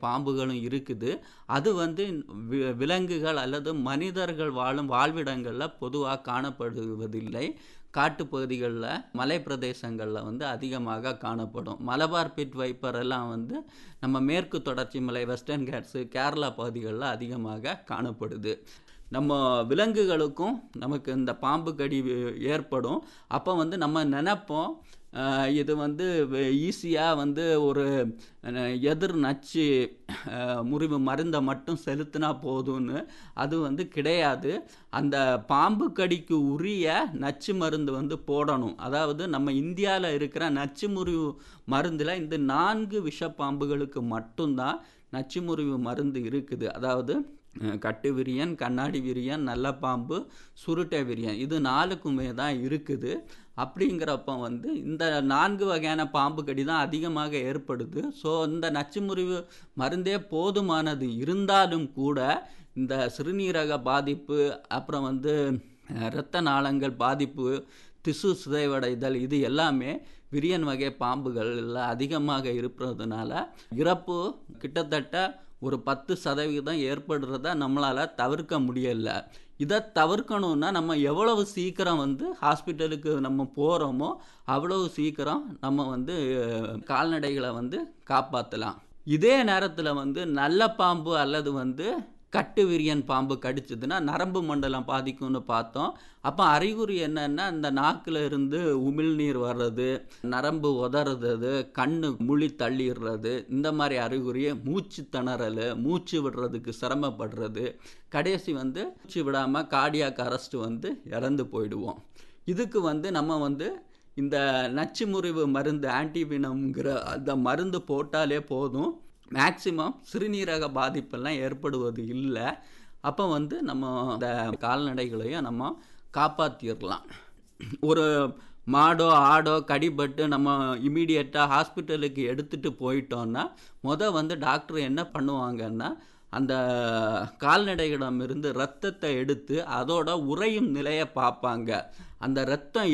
பாம்புகளும் இருக்குது அது வந்து வி- விலங்குகள் அல்லது மனிதர்கள் வாழும் வாழ்விடங்களில் பொதுவாக காணப்படுவதில்லை காட்டுப்பகுதிகளில் மலை பிரதேசங்களில் வந்து அதிகமாக காணப்படும் மலபார் பிட் வைப்பர் எல்லாம் வந்து நம்ம மேற்கு தொடர்ச்சி மலை வெஸ்டர்ன் கேட்ஸு கேரளா பகுதிகளில் அதிகமாக காணப்படுது நம்ம விலங்குகளுக்கும் நமக்கு இந்த பாம்பு கடி வே- ஏற்படும் அப்போ வந்து நம்ம நினைப்போம் அஹ், இது வந்து ஈஸியாக வந்து ஒரு அஹ், எதிர் நச்சு அஹ், முறிவு மருந்தை மட்டும் செலுத்தினா போதும்னு அது வந்து கிடையாது அந்த பாம்பு கடிக்கு உரிய நச்சு மருந்து வந்து போடணும் அதாவது நம்ம இந்தியாவில் இருக்கிற நச்சு முறிவு மருந்தில் இந்த நான்கு விஷப்பாம்புகளுக்கு மட்டும்தான் நச்சு முறிவு மருந்து இருக்குது அதாவது அஹ், கட்டு விரியன் கண்ணாடி விரியன் நல்ல பாம்பு சுருட்டை விரியன் இது நாலுக்குமே தான் இருக்குது அப்படிங்கிறப்ப வந்து இந்த நான்கு வகையான பாம்பு கடி தான் அதிகமாக ஏற்படுது ஸோ இந்த நச்சு முறிவு மருந்தே போதுமானது இருந்தாலும் கூட இந்த சிறுநீரக பாதிப்பு அப்புறம் வந்து அஹ், இரத்த நாளங்கள் பாதிப்பு திசு சிதைவடைதல் இது எல்லாமே விரியன் வகை பாம்புகளில் அதிகமாக இருப்பதுனால இறப்பு கிட்டத்தட்ட ஒரு பத்து சதவிகிதம் ஏற்படுறத நம்மளால் தவிர்க்க முடியல இதை தவிர்க்கணும்னா நம்ம எவ்வளவு சீக்கிரம் வந்து ஹாஸ்பிட்டலுக்கு நம்ம போகிறோமோ அவ்வளவு சீக்கிரம் நம்ம வந்து அஹ், கால்நடைகளை வந்து காப்பாற்றலாம் இதே நேரத்தில் வந்து நல்ல பாம்பு அல்லது வந்து கட்டு விரியன் பாம்பு கடிச்சதுன்னா நரம்பு மண்டலம் பாதிக்கும்னு பார்த்தோம் அப்போ அறிகுறி என்னன்னா இந்த நாக்கில் இருந்து உமிழ்நீர் வர்றது நரம்பு உதறது கண்ணு முழி தள்ளிடுறது இந்த மாதிரி அறிகுறி மூச்சு திணறல் மூச்சு விடுறதுக்கு சிரமப்படுறது கடைசி வந்து மூச்சு விடாமல் கார்டியாக் அரெஸ்ட் வந்து இறந்து போயிடுவோம் இதுக்கு வந்து நம்ம வந்து இந்த நச்சு முறிவு மருந்து ஆன்டிவினம்ங்கிற அந்த மருந்து போட்டாலே போதும் மேக்சிமம் சிறுநீரக பாதிப்பெல்லாம் ஏற்படுவது இல்லை அப்போ வந்து நம்ம இந்த கால்நடைகளையும் நம்ம காப்பாற்றிடலாம் ஒரு மாடோ ஆடோ கடிபட்டு நம்ம இமீடியட்டாக ஹாஸ்பிட்டலுக்கு எடுத்துகிட்டு போயிட்டோன்னா முத வந்து டாக்டர் என்ன பண்ணுவாங்கன்னா அந்த கால்நடைகளிடமிருந்து ரத்தத்தை எடுத்து அதோட உறையும் நிலையை பார்ப்பாங்க அந்த ரத்தம்